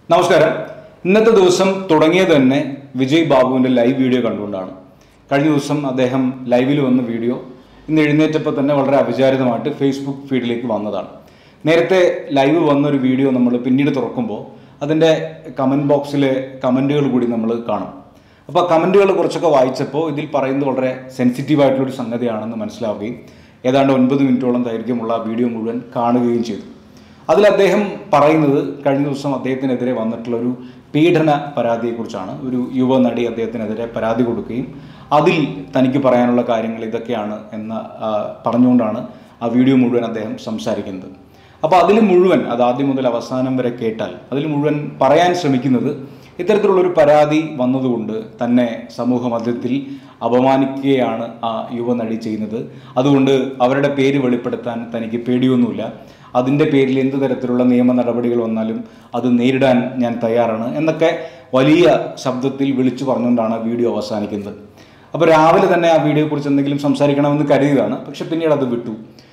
നമസ്കാരം ഇന്നത്തെ ദിവസം തുടങ്ങിയത് തന്നെ വിജയ് ബാബുവിൻ്റെ ലൈവ് വീഡിയോ കണ്ടുകൊണ്ടാണ് കഴിഞ്ഞ ദിവസം അദ്ദേഹം ലൈവിൽ വന്ന വീഡിയോ ഇന്ന് എഴുന്നേറ്റപ്പോൾ തന്നെ വളരെ അവിചാരിതമായിട്ട് ഫേസ്ബുക്ക് ഫീഡിലേക്ക് വന്നതാണ് നേരത്തെ ലൈവ് വന്നൊരു വീഡിയോ നമ്മൾ പിന്നീട് തുറക്കുമ്പോൾ അതിൻ്റെ കമൻറ്റ് ബോക്സിലെ കമൻറ്റുകൾ കൂടി നമ്മൾ കാണും അപ്പോൾ കമൻറ്റുകൾ കുറച്ചൊക്കെ വായിച്ചപ്പോൾ ഇതിൽ പറയുന്നത് വളരെ സെൻസിറ്റീവ് ആയിട്ടുള്ളൊരു സംഗതിയാണെന്ന് മനസ്സിലാവുകയും ഏതാണ്ട് ഒൻപത് മിനിറ്റോളം ദൈർഘ്യമുള്ള ആ വീഡിയോ മുഴുവൻ കാണുകയും ചെയ്തു അതിൽ അദ്ദേഹം പറയുന്നത് കഴിഞ്ഞ ദിവസം അദ്ദേഹത്തിനെതിരെ വന്നിട്ടുള്ള ഒരു പീഡന പരാതിയെക്കുറിച്ചാണ് ഒരു യുവ നടി അദ്ദേഹത്തിനെതിരെ പരാതി കൊടുക്കുകയും അതിൽ തനിക്ക് പറയാനുള്ള കാര്യങ്ങൾ ഇതൊക്കെയാണ് എന്ന് ആ, പറഞ്ഞുകൊണ്ടാണ് ആ വീഡിയോ മുഴുവൻ അദ്ദേഹം സംസാരിക്കുന്നത് അപ്പോൾ അതിൽ മുഴുവൻ അത് ആദ്യം മുതൽ അവസാനം വരെ കേട്ടാൽ അതിൽ മുഴുവൻ പറയാൻ ശ്രമിക്കുന്നത് ഇത്തരത്തിലുള്ളൊരു പരാതി വന്നതുകൊണ്ട് തന്നെ സമൂഹ മധ്യത്തിൽ അപമാനിക്കുകയാണ് ആ യുവനടി ചെയ്യുന്നത് അതുകൊണ്ട് അവരുടെ പേര് വെളിപ്പെടുത്താൻ തനിക്ക് പേടിയൊന്നുമില്ല അതിൻ്റെ പേരിൽ എന്ത് തരത്തിലുള്ള നിയമ നടപടികൾ വന്നാലും അത് നേരിടാൻ ഞാൻ തയ്യാറാണ് എന്നൊക്കെ വലിയ ശബ്ദത്തിൽ വിളിച്ചു പറഞ്ഞുകൊണ്ടാണ് വീഡിയോ അവസാനിക്കുന്നത് അപ്പോൾ രാവിലെ തന്നെ ആ വീഡിയോയെക്കുറിച്ച് എന്തെങ്കിലും സംസാരിക്കണമെന്ന് കരുതിയതാണ് പക്ഷെ പിന്നീട് അത് വിട്ടു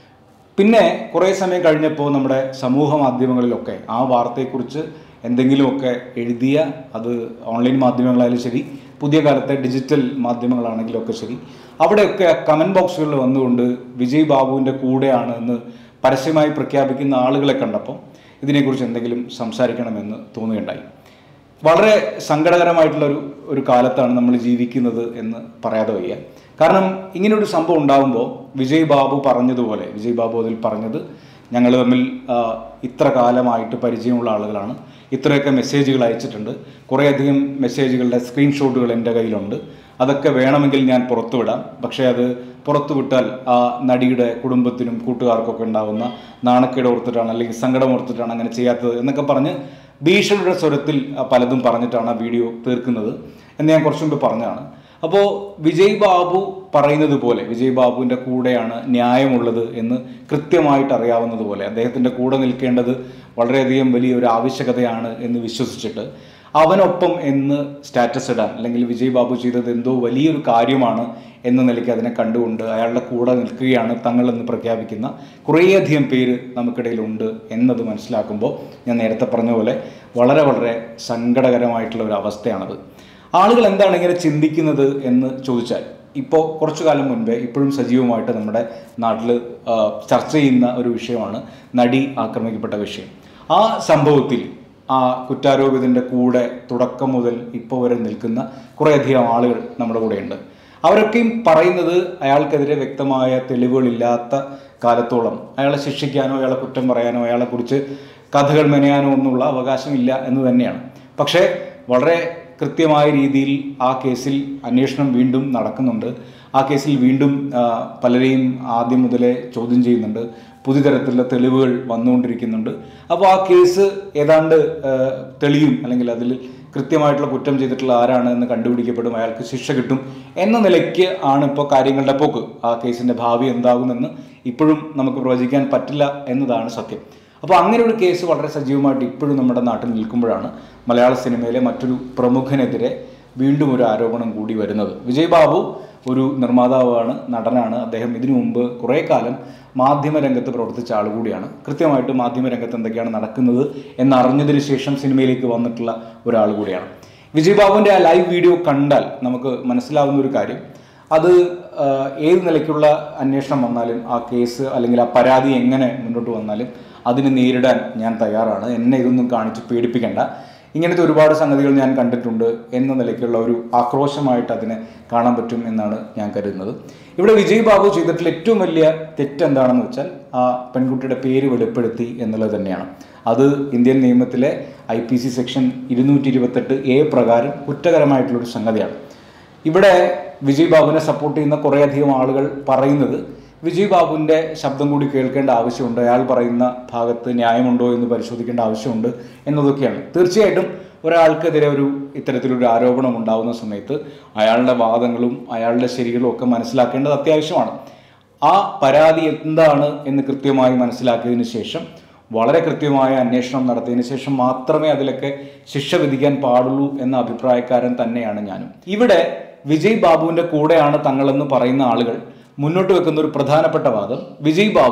പിന്നെ കുറേ സമയം കഴിഞ്ഞപ്പോൾ നമ്മുടെ സമൂഹ മാധ്യമങ്ങളിലൊക്കെ ആ വാർത്തയെക്കുറിച്ച് എന്തെങ്കിലുമൊക്കെ എഴുതിയ അത് ഓൺലൈൻ മാധ്യമങ്ങളായാലും ശരി പുതിയ കാലത്തെ ഡിജിറ്റൽ മാധ്യമങ്ങളാണെങ്കിലും ഒക്കെ ശരി അവിടെയൊക്കെ കമൻറ്റ് ബോക്സുകളിൽ വന്നുകൊണ്ട് വിജയ് ബാബുവിൻ്റെ കൂടെയാണ് എന്ന് പരസ്യമായി പ്രഖ്യാപിക്കുന്ന ആളുകളെ കണ്ടപ്പോൾ ഇതിനെക്കുറിച്ച് എന്തെങ്കിലും സംസാരിക്കണമെന്ന് തോന്നുകയുണ്ടായി വളരെ സങ്കടകരമായിട്ടുള്ള ഒരു ഒരു കാലത്താണ് നമ്മൾ ജീവിക്കുന്നത് എന്ന് പറയാതെ വയ്യ കാരണം ഇങ്ങനൊരു സംഭവം ഉണ്ടാകുമ്പോൾ വിജയ് ബാബു പറഞ്ഞതുപോലെ വിജയ് ബാബു അതിൽ പറഞ്ഞത് ഞങ്ങൾ തമ്മിൽ ആ, ഇത്ര കാലമായിട്ട് പരിചയമുള്ള ആളുകളാണ് ഇത്രയൊക്കെ മെസ്സേജുകൾ അയച്ചിട്ടുണ്ട് കുറേയധികം മെസ്സേജുകളുടെ സ്ക്രീൻഷോട്ടുകൾ എൻ്റെ കയ്യിലുണ്ട് അതൊക്കെ വേണമെങ്കിൽ ഞാൻ പുറത്തുവിടാം പക്ഷേ അത് പുറത്തുവിട്ടാൽ ആ നടിയുടെ കുടുംബത്തിനും കൂട്ടുകാർക്കൊക്കെ ഉണ്ടാകുന്ന നാണക്കേട് ഓർത്തിട്ടാണ് അല്ലെങ്കിൽ സങ്കടം ഓർത്തിട്ടാണ് അങ്ങനെ ചെയ്യാത്തത് എന്നൊക്കെ പറഞ്ഞ് ഭീഷണിയുടെ സ്വരത്തിൽ ആ, പലതും പറഞ്ഞിട്ടാണ് ആ വീഡിയോ തീർക്കുന്നത് എന്ന് ഞാൻ കുറച്ചു മുമ്പ് പറഞ്ഞതാണ് അപ്പോൾ വിജയ് ബാബു പറയുന്നത് പോലെ വിജയ് ബാബുവിൻ്റെ കൂടെയാണ് ന്യായമുള്ളത് എന്ന് കൃത്യമായിട്ട് അറിയാവുന്നത് പോലെ അദ്ദേഹത്തിൻ്റെ കൂടെ നിൽക്കേണ്ടത് വളരെയധികം വലിയൊരു ആവശ്യകതയാണ് എന്ന് വിശ്വസിച്ചിട്ട് അവനൊപ്പം എന്ന് സ്റ്റാറ്റസ് ഇടാൻ അല്ലെങ്കിൽ വിജയ് ബാബു ചെയ്തത് എന്തോ വലിയൊരു കാര്യമാണ് എന്ന നിലയ്ക്ക് അതിനെ കണ്ടുകൊണ്ട് അയാളുടെ കൂടെ നിൽക്കുകയാണ് തങ്ങളെന്ന് പ്രഖ്യാപിക്കുന്ന കുറേയധികം പേര് നമുക്കിടയിലുണ്ട് എന്നത് മനസ്സിലാക്കുമ്പോൾ ഞാൻ നേരത്തെ പറഞ്ഞ പോലെ വളരെ വളരെ സങ്കടകരമായിട്ടുള്ള ഒരു അവസ്ഥയാണത് ആളുകൾ എന്താണ് ഇങ്ങനെ ചിന്തിക്കുന്നത് എന്ന് ചോദിച്ചാൽ ഇപ്പോൾ കുറച്ചു കാലം മുൻപേ ഇപ്പോഴും സജീവമായിട്ട് നമ്മുടെ നാട്ടിൽ ചർച്ച ചെയ്യുന്ന ഒരു വിഷയമാണ് നടി ആക്രമിക്കപ്പെട്ട വിഷയം ആ സംഭവത്തിൽ ആ കുറ്റാരോപിതൻ്റെ കൂടെ തുടക്കം മുതൽ ഇപ്പോൾ വരെ നിൽക്കുന്ന കുറേയധികം ആളുകൾ നമ്മുടെ കൂടെയുണ്ട് അവരൊക്കെയും പറയുന്നത് അയാൾക്കെതിരെ വ്യക്തമായ തെളിവുകളില്ലാത്ത കാലത്തോളം അയാളെ ശിക്ഷിക്കാനോ അയാളെ കുറ്റം പറയാനോ അയാളെക്കുറിച്ച് കഥകൾ മെനയാനോ ഒന്നുള്ള അവകാശമില്ല എന്ന് തന്നെയാണ് പക്ഷേ വളരെ കൃത്യമായ രീതിയിൽ ആ കേസിൽ അന്വേഷണം വീണ്ടും നടക്കുന്നുണ്ട് ആ കേസിൽ വീണ്ടും ആ, പലരെയും ആദ്യം മുതലേ ചോദ്യം ചെയ്യുന്നുണ്ട് പുതിയ തരത്തിലുള്ള തെളിവുകൾ വന്നുകൊണ്ടിരിക്കുന്നുണ്ട് അപ്പോൾ ആ കേസ് ഏതാണ്ട് ആ, തെളിയും അല്ലെങ്കിൽ അതിൽ കൃത്യമായിട്ടുള്ള കുറ്റം ചെയ്തിട്ടുള്ള ആരാണ് എന്ന് കണ്ടുപിടിക്കപ്പെടും അയാൾക്ക് ശിക്ഷ കിട്ടും എന്ന നിലയ്ക്ക് ആണ് ഇപ്പോൾ കാര്യങ്ങളുടെ പോക്ക് ആ കേസിൻ്റെ ഭാവി എന്താകുമെന്ന് ഇപ്പോഴും നമുക്ക് പ്രവചിക്കാൻ പറ്റില്ല എന്നതാണ് സത്യം അപ്പോൾ അങ്ങനെ ഒരു കേസ് വളരെ സജീവമായിട്ട് ഇപ്പോഴും നമ്മുടെ നാട്ടിൽ നിൽക്കുമ്പോഴാണ് മലയാള സിനിമയിലെ മറ്റൊരു പ്രമുഖനെതിരെ വീണ്ടും ഒരു ആരോപണം കൂടി വരുന്നത് വിജയ് ബാബു ഒരു നിർമ്മാതാവാണ് നടനാണ് അദ്ദേഹം ഇതിനു മുമ്പ് കുറേ കാലം മാധ്യമരംഗത്ത് പ്രവർത്തിച്ച ആൾ കൂടിയാണ് കൃത്യമായിട്ട് മാധ്യമരംഗത്ത് എന്തൊക്കെയാണ് നടക്കുന്നത് എന്നറിഞ്ഞതിന് ശേഷം സിനിമയിലേക്ക് വന്നിട്ടുള്ള ഒരാൾ കൂടിയാണ് വിജയ് ബാബുവിൻ്റെ ആ ലൈവ് വീഡിയോ കണ്ടാൽ നമുക്ക് മനസ്സിലാവുന്ന ഒരു കാര്യം അത് ആ, ഏത് നിലയ്ക്കുള്ള അന്വേഷണം വന്നാലും ആ കേസ് അല്ലെങ്കിൽ ആ പരാതി എങ്ങനെ മുന്നോട്ട് വന്നാലും അതിനെ നേരിടാൻ ഞാൻ തയ്യാറാണ് എന്നെ ഇതൊന്നും കാണിച്ച് പേടിപ്പിക്കേണ്ട ഇങ്ങനത്തെ ഒരുപാട് സംഗതികൾ ഞാൻ കണ്ടിട്ടുണ്ട് എന്ന നിലയ്ക്കുള്ള ഒരു ആക്രോശമായിട്ട് അതിനെ കാണാൻ പറ്റും എന്നാണ് ഞാൻ കരുതുന്നത് ഇവിടെ വിജയ് ബാബു ചെയ്തിട്ടുള്ള ഏറ്റവും വലിയ തെറ്റ് എന്താണെന്ന് വെച്ചാൽ ആ പെൺകുട്ടിയുടെ പേര് വെളിപ്പെടുത്തി എന്നുള്ളത് തന്നെയാണ് അത് ഇന്ത്യൻ നിയമത്തിലെ ഐ പി സി സെക്ഷൻ ഇരുന്നൂറ്റി ഇരുപത്തെട്ട് എ പ്രകാരം കുറ്റകരമായിട്ടുള്ളൊരു സംഗതിയാണ് ഇവിടെ വിജയ് ബാബുവിനെ സപ്പോർട്ട് ചെയ്യുന്ന കുറേയധികം ആളുകൾ പറയുന്നത് വിജയ് ബാബുവിൻ്റെ ശബ്ദം കൂടി കേൾക്കേണ്ട ആവശ്യമുണ്ട് അയാൾ പറയുന്ന ഭാഗത്ത് ന്യായമുണ്ടോ എന്ന് പരിശോധിക്കേണ്ട ആവശ്യമുണ്ട് എന്നതൊക്കെയാണ് തീർച്ചയായിട്ടും ഒരാൾക്കെതിരെ ഒരു ഇത്തരത്തിലൊരു ആരോപണം ഉണ്ടാകുന്ന സമയത്ത് അയാളുടെ വാദങ്ങളും അയാളുടെ ശരികളും ഒക്കെ മനസ്സിലാക്കേണ്ടത് അത്യാവശ്യമാണ് ആ പരാതി എന്താണ് എന്ന് കൃത്യമായി മനസ്സിലാക്കിയതിന് ശേഷം വളരെ കൃത്യമായ അന്വേഷണം നടത്തിയതിന് ശേഷം മാത്രമേ അതിലൊക്കെ ശിക്ഷ വിധിക്കാൻ പാടുള്ളൂ എന്ന അഭിപ്രായക്കാരൻ തന്നെയാണ് ഞാനും ഇവിടെ വിജയ് ബാബുവിന്റെ കൂടെയാണ് തങ്ങളെന്ന് പറയുന്ന ആളുകൾ മുന്നോട്ട് വെക്കുന്ന ഒരു പ്രധാനപ്പെട്ട വാദം വിജയ് ബാബുവും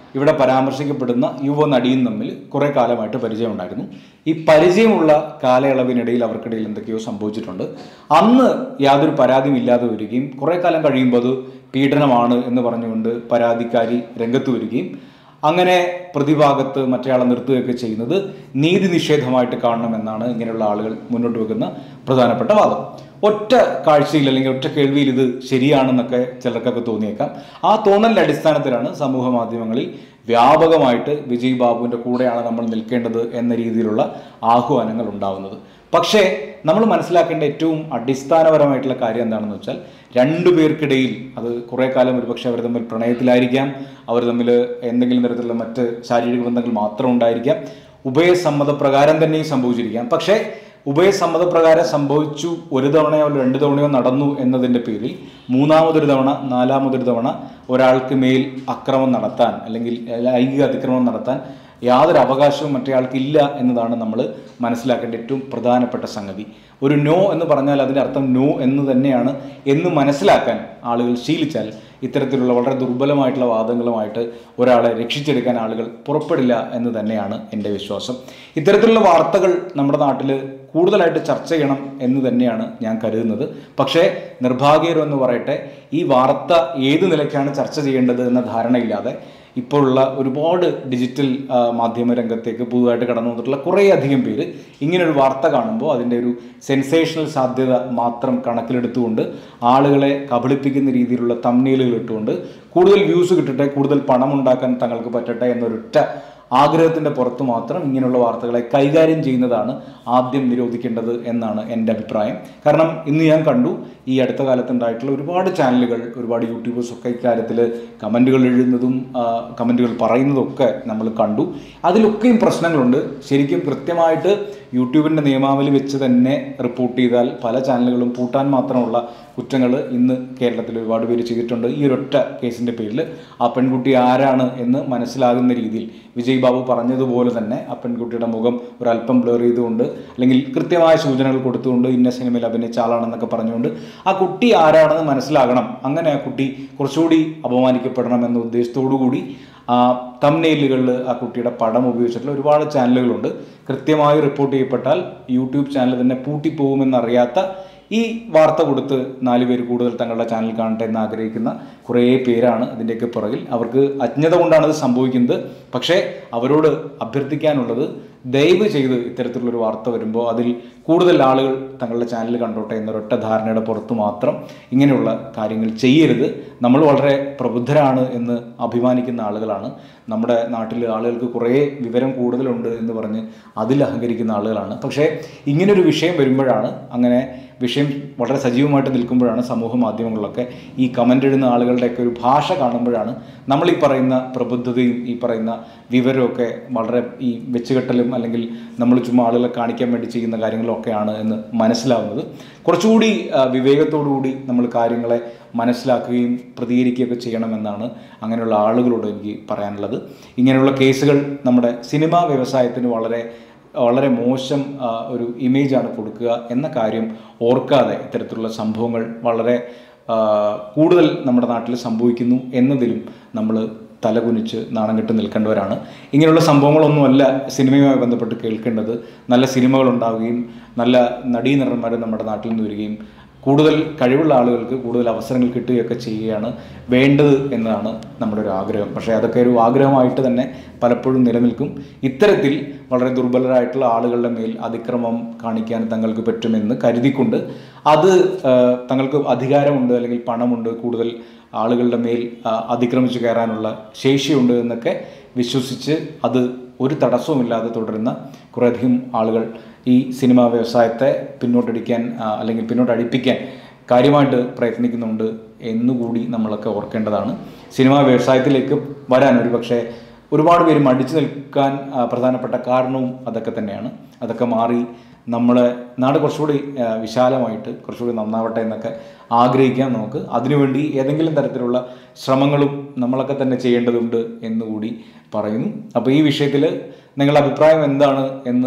ഇവിടെ പരാമർശിക്കപ്പെടുന്ന യുവനടിയും തമ്മിൽ കുറേ കാലമായിട്ട് പരിചയമുണ്ടായിരുന്നു ഈ പരിചയമുള്ള കാലയളവിനിടയിൽ അവർക്കിടയിൽ എന്തൊക്കെയോ സംഭവിച്ചിട്ടുണ്ട് അന്ന് യാതൊരു പരാതിയും ഇല്ലാതെ വരികയും കുറേ കാലം കഴിയുമ്പോൾ അത് പീഡനമാണ് എന്ന് പറഞ്ഞുകൊണ്ട് പരാതിക്കാരി രംഗത്ത് വരികയും അങ്ങനെ പ്രതിഭാഗത്ത് മറ്റേയാളെ നിർത്തുകയൊക്കെ ചെയ്യുന്നത് നീതി നിഷേധമായിട്ട് കാണണമെന്നാണ് ഇങ്ങനെയുള്ള ആളുകൾ മുന്നോട്ട് വെക്കുന്ന പ്രധാനപ്പെട്ട വാദം ഒറ്റ കാഴ്ചയിൽ അല്ലെങ്കിൽ ഒറ്റ കേൾവിയിൽ ഇത് ശരിയാണെന്നൊക്കെ ചിലർക്കൊക്കെ തോന്നിയേക്കാം ആ തോന്നലിന്റെ അടിസ്ഥാനത്തിലാണ് സമൂഹ മാധ്യമങ്ങളിൽ വ്യാപകമായിട്ട് വിജയ് ബാബുവിന്റെ കൂടെയാണ് നമ്മൾ നിൽക്കേണ്ടത് എന്ന രീതിയിലുള്ള ആഹ്വാനങ്ങൾ ഉണ്ടാവുന്നത് പക്ഷേ നമ്മൾ മനസ്സിലാക്കേണ്ട ഏറ്റവും അടിസ്ഥാനപരമായിട്ടുള്ള കാര്യം എന്താണെന്ന് വെച്ചാൽ രണ്ടു പേർക്കിടയിൽ അത് കുറേ കാലം ഒരുപക്ഷെ അവർ തമ്മിൽ പ്രണയത്തിലായിരിക്കാം അവർ തമ്മിൽ എന്തെങ്കിലും തരത്തിലുള്ള മറ്റ് ശാരീരിക ബന്ധങ്ങൾ മാത്രം ഉണ്ടായിരിക്കാം ഉഭയസമ്മതപ്രകാരം തന്നെയും സംഭവിച്ചിരിക്കാം പക്ഷേ ഉഭയസമ്മതപ്രകാരം സംഭവിച്ചു ഒരു തവണയോ രണ്ട് തവണയോ നടന്നു എന്നതിൻ്റെ പേരിൽ മൂന്നാമതൊരു തവണ നാലാമതൊരു തവണ ഒരാൾക്ക് മേൽ അക്രമം നടത്താൻ അല്ലെങ്കിൽ ലൈംഗിക അതിക്രമം നടത്താൻ യാതൊരു അവകാശവും മറ്റേയാൾക്ക് ഇല്ല എന്നതാണ് നമ്മൾ മനസ്സിലാക്കേണ്ട ഏറ്റവും പ്രധാനപ്പെട്ട സംഗതി ഒരു നോ എന്ന് പറഞ്ഞാൽ അതിൻ്റെ അർത്ഥം നോ എന്ന് തന്നെയാണ് എന്ന് മനസ്സിലാക്കാൻ ആളുകൾ ശീലിച്ചാൽ ഇത്തരത്തിലുള്ള വളരെ ദുർബലമായിട്ടുള്ള വാദങ്ങളുമായിട്ട് ഒരാളെ രക്ഷിച്ചെടുക്കാൻ ആളുകൾ പുറപ്പെടില്ല എന്ന് തന്നെയാണ് എൻ്റെ വിശ്വാസം ഇത്തരത്തിലുള്ള വാർത്തകൾ നമ്മുടെ നാട്ടിൽ കൂടുതലായിട്ട് ചർച്ച ചെയ്യണം എന്ന് തന്നെയാണ് ഞാൻ കരുതുന്നത് പക്ഷേ നിർഭാഗ്യകരം എന്ന് പറയട്ടെ ഈ വാർത്ത ഏത് നിലയ്ക്കാണ് ചർച്ച ചെയ്യേണ്ടത് എന്ന ധാരണയില്ലാതെ ഇപ്പോഴുള്ള ഒരുപാട് ഡിജിറ്റൽ ആ, മാധ്യമ രംഗത്തേക്ക് പുതുതായിട്ട് കടന്നു വന്നിട്ടുള്ള കുറേ അധികം പേര് ഇങ്ങനൊരു വാർത്ത കാണുമ്പോൾ അതിൻ്റെ ഒരു സെൻസേഷണൽ സാധ്യത മാത്രം കണക്കിലെടുത്തുകൊണ്ട് ആളുകളെ കബളിപ്പിക്കുന്ന രീതിയിലുള്ള തമ്മിലുകൾ ഇട്ടുകൊണ്ട് കൂടുതൽ വ്യൂസ് കിട്ടട്ടെ കൂടുതൽ പണം ഉണ്ടാക്കാൻ തങ്ങൾക്ക് പറ്റട്ടെ എന്നൊരൊറ്റ ആഗ്രഹത്തിൻ്റെ പുറത്ത് മാത്രം ഇങ്ങനെയുള്ള വാർത്തകളെ കൈകാര്യം ചെയ്യുന്നതാണ് ആദ്യം നിരോധിക്കേണ്ടത് എന്നാണ് എൻ്റെ അഭിപ്രായം കാരണം ഇന്ന് ഞാൻ കണ്ടു ഈ അടുത്ത കാലത്തുണ്ടായിട്ടുള്ള ഒരുപാട് ചാനലുകൾ ഒരുപാട് യൂട്യൂബേഴ്സ് ഒക്കെ ഇക്കാര്യത്തിൽ കമൻറ്റുകൾ എഴുതുന്നതും കമൻറ്റുകൾ പറയുന്നതും ഒക്കെ നമ്മൾ കണ്ടു അതിലൊക്കെയും പ്രശ്നങ്ങളുണ്ട് ശരിക്കും കൃത്യമായിട്ട് യൂട്യൂബിൻ്റെ നിയമാവലി വെച്ച് തന്നെ റിപ്പോർട്ട് ചെയ്താൽ പല ചാനലുകളും പൂട്ടാൻ മാത്രമുള്ള കുറ്റങ്ങൾ ഇന്ന് കേരളത്തിൽ ഒരുപാട് പേര് ചെയ്തിട്ടുണ്ട് ഈ ഒരൊറ്റ കേസിൻ്റെ പേരിൽ ആ പെൺകുട്ടി ആരാണ് എന്ന് മനസ്സിലാകുന്ന രീതിയിൽ വിജയ് ബാബു പറഞ്ഞതുപോലെ തന്നെ ആ പെൺകുട്ടിയുടെ മുഖം ഒരല്പം ബ്ലർ ചെയ്തുകൊണ്ട് അല്ലെങ്കിൽ കൃത്യമായ സൂചനകൾ കൊടുത്തുകൊണ്ട് ഇന്ന സിനിമയിൽ അഭിനയിച്ച ആളാണെന്നൊക്കെ പറഞ്ഞുകൊണ്ട് ആ കുട്ടി ആരാണെന്ന് മനസ്സിലാകണം അങ്ങനെ ആ കുട്ടി കുറച്ചുകൂടി അപമാനിക്കപ്പെടണം എന്ന ഉദ്ദേശത്തോടു കൂടി ആ തമ്നെയിലുകളിൽ ആ കുട്ടിയുടെ പടം ഉപയോഗിച്ചിട്ടുള്ള ഒരുപാട് ചാനലുകളുണ്ട് കൃത്യമായി റിപ്പോർട്ട് ചെയ്യപ്പെട്ടാൽ യൂട്യൂബ് ചാനൽ തന്നെ പൂട്ടിപ്പോകുമെന്നറിയാത്ത ഈ വാർത്ത കൊടുത്ത് നാല് പേര് കൂടുതൽ തങ്ങളുടെ ചാനൽ കാണട്ടെ എന്ന് ആഗ്രഹിക്കുന്ന കുറേ പേരാണ് ഇതിൻ്റെയൊക്കെ പുറകിൽ അവർക്ക് അജ്ഞത കൊണ്ടാണ് ഇത് സംഭവിക്കുന്നത് പക്ഷേ അവരോട് അഭ്യർത്ഥിക്കാനുള്ളത് ദയവ് ചെയ്ത് ഇത്തരത്തിലുള്ളൊരു വാർത്ത വരുമ്പോൾ അതിൽ കൂടുതൽ ആളുകൾ തങ്ങളുടെ ചാനൽ കണ്ടോട്ടെ എന്നൊരൊറ്റ ധാരണയുടെ പുറത്ത് മാത്രം ഇങ്ങനെയുള്ള കാര്യങ്ങൾ ചെയ്യരുത് നമ്മൾ വളരെ പ്രബുദ്ധരാണ് എന്ന് അഭിമാനിക്കുന്ന ആളുകളാണ് നമ്മുടെ നാട്ടിൽ ആളുകൾക്ക് കുറേ വിവരം കൂടുതലുണ്ട് എന്ന് പറഞ്ഞ് അതിൽ അഹങ്കരിക്കുന്ന ആളുകളാണ് പക്ഷേ ഇങ്ങനൊരു വിഷയം വരുമ്പോഴാണ് അങ്ങനെ വിഷയം വളരെ സജീവമായിട്ട് നിൽക്കുമ്പോഴാണ് സമൂഹ മാധ്യമങ്ങളിലൊക്കെ ഈ കമൻ്റ് എഴുതുന്ന ആളുകളുടെയൊക്കെ ഒരു ഭാഷ കാണുമ്പോഴാണ് നമ്മൾ ഈ പറയുന്ന പ്രബുദ്ധതയും ഈ പറയുന്ന വിവരമൊക്കെ വളരെ ഈ വെച്ചുകെട്ടലും അല്ലെങ്കിൽ നമ്മൾ ചുമ്മാ ആളുകളെ കാണിക്കാൻ വേണ്ടി ചെയ്യുന്ന കാര്യങ്ങളൊക്കെയാണ് എന്ന് മനസ്സിലാവുന്നത് കുറച്ചുകൂടി ആ, വിവേകത്തോടു കൂടി നമ്മൾ കാര്യങ്ങളെ മനസ്സിലാക്കുകയും പ്രതികരിക്കുകയൊക്കെ ചെയ്യണമെന്നാണ് അങ്ങനെയുള്ള ആളുകളോട് എനിക്ക് പറയാനുള്ളത് ഇങ്ങനെയുള്ള കേസുകൾ നമ്മുടെ സിനിമാ വ്യവസായത്തിന് വളരെ വളരെ മോശം ആ, ഒരു ഇമേജാണ് കൊടുക്കുക എന്ന കാര്യം ഓർക്കാതെ ഇത്തരത്തിലുള്ള സംഭവങ്ങൾ വളരെ ആ, കൂടുതൽ നമ്മുടെ നാട്ടിൽ സംഭവിക്കുന്നു എന്നതിലും നമ്മൾ തലകുനിച്ച് നാണം കെട്ട് നിൽക്കേണ്ടവരാണ് ഇങ്ങനെയുള്ള സംഭവങ്ങളൊന്നുമല്ല സിനിമയുമായി ബന്ധപ്പെട്ട് കേൾക്കേണ്ടത് നല്ല സിനിമകൾ ഉണ്ടാവുകയും നല്ല നടീനടന്മാർ നമ്മുടെ നാട്ടിൽ നിന്ന് വരികയും കൂടുതൽ കഴിവുള്ള ആളുകൾക്ക് കൂടുതൽ അവസരങ്ങൾ കിട്ടുകയൊക്കെ ചെയ്യുകയാണ് വേണ്ടത് എന്നതാണ് നമ്മുടെ ഒരു ആഗ്രഹം പക്ഷേ അതൊക്കെ ഒരു ആഗ്രഹമായിട്ട് തന്നെ പലപ്പോഴും നിലനിൽക്കും ഇത്തരത്തിൽ വളരെ ദുർബലരായിട്ടുള്ള ആളുകളുടെ മേൽ അതിക്രമം കാണിക്കാൻ തങ്ങൾക്ക് പറ്റുമെന്ന് കരുതിക്കൊണ്ട് അത് ആ, തങ്ങൾക്ക് അധികാരമുണ്ട് അല്ലെങ്കിൽ പണമുണ്ട് കൂടുതൽ ആളുകളുടെ മേൽ ആ, അതിക്രമിച്ച് കയറാനുള്ള ശേഷിയുണ്ട് എന്നൊക്കെ വിശ്വസിച്ച് അത് ഒരു തടസ്സവുമില്ലാതെ തുടരുന്ന കുറേയധികം ആളുകൾ ഈ സിനിമാ വ്യവസായത്തെ പിന്നോട്ടടിക്കാൻ ആ, അല്ലെങ്കിൽ പിന്നോട്ടടിപ്പിക്കാൻ കാര്യമായിട്ട് പ്രയത്നിക്കുന്നുണ്ട് എന്നുകൂടി നമ്മളൊക്കെ ഓർക്കേണ്ടതാണ് സിനിമാ വ്യവസായത്തിലേക്ക് വരാൻ ഒരു പക്ഷേ ഒരുപാട് പേര് മടിച്ചു നിൽക്കാൻ ആ, പ്രധാനപ്പെട്ട കാരണവും അതൊക്കെ തന്നെയാണ് അതൊക്കെ മാറി നമ്മളെ നാട് കുറച്ചുകൂടി ആ, വിശാലമായിട്ട് കുറച്ചുകൂടി നന്നാവട്ടെ എന്നൊക്കെ ആഗ്രഹിക്കാം നമുക്ക് അതിനുവേണ്ടി ഏതെങ്കിലും തരത്തിലുള്ള ശ്രമങ്ങളും നമ്മളൊക്കെ തന്നെ ചെയ്യേണ്ടതുണ്ട് എന്നുകൂടി പറയുന്നു അപ്പോൾ ഈ വിഷയത്തിൽ നിങ്ങളുടെ അഭിപ്രായം എന്താണ് എന്ന്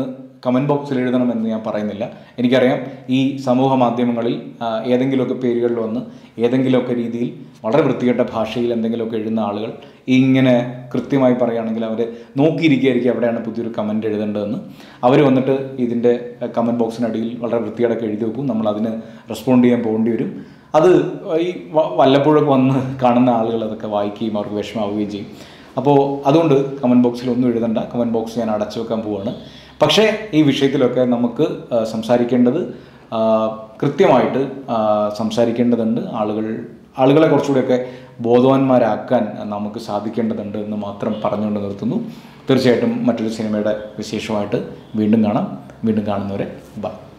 കമൻറ്റ് ബോക്സിൽ എഴുതണമെന്ന് ഞാൻ പറയുന്നില്ല എനിക്കറിയാം ഈ സമൂഹ മാധ്യമങ്ങളിൽ ആ, ഏതെങ്കിലുമൊക്കെ പേരുകളിൽ വന്ന് ഏതെങ്കിലുമൊക്കെ രീതിയിൽ വളരെ വൃത്തികെട്ട ഭാഷയിൽ എന്തെങ്കിലുമൊക്കെ എഴുതുന്ന ആളുകൾ ഇങ്ങനെ കൃത്യമായി പറയുകയാണെങ്കിൽ അവർ നോക്കിയിരിക്കുകയായിരിക്കും എവിടെയാണ് പുതിയൊരു കമൻറ്റ് എഴുതേണ്ടതെന്ന് അവർ വന്നിട്ട് ഇതിൻ്റെ കമൻറ്റ് ബോക്സിനടിയിൽ വളരെ വൃത്തികേടൊക്കെ എഴുതി വെക്കും നമ്മൾ അതിന് റെസ്പോണ്ട് ചെയ്യാൻ പോകേണ്ടി വരും അത് ഈ വ- വല്ലപ്പോഴൊക്കെ വന്ന് കാണുന്ന ആളുകൾ അതൊക്കെ വായിക്കുകയും അവർക്ക് വിഷമാവുകയും ചെയ്യും അപ്പോൾ അതുകൊണ്ട് കമൻറ്റ് ബോക്സിൽ ഒന്നും എഴുതണ്ട കമൻറ്റ് ബോക്സ് ഞാൻ അടച്ചു വെക്കാൻ പോവാണ് പക്ഷേ ഈ വിഷയത്തിലൊക്കെ നമുക്ക് ആ, സംസാരിക്കേണ്ടത് ആ, കൃത്യമായിട്ട് ആ, സംസാരിക്കേണ്ടതുണ്ട് ആളുകൾ ആളുകളെ കുറച്ചുകൂടെയൊക്കെ ബോധവാന്മാരാക്കാൻ നമുക്ക് സാധിക്കേണ്ടതുണ്ട് എന്ന് മാത്രം പറഞ്ഞുകൊണ്ട് നിർത്തുന്നു തീർച്ചയായിട്ടും മറ്റൊരു സിനിമയുടെ വിശേഷമായിട്ട് വീണ്ടും കാണാം വീണ്ടും കാണുന്നവരെ ബൈ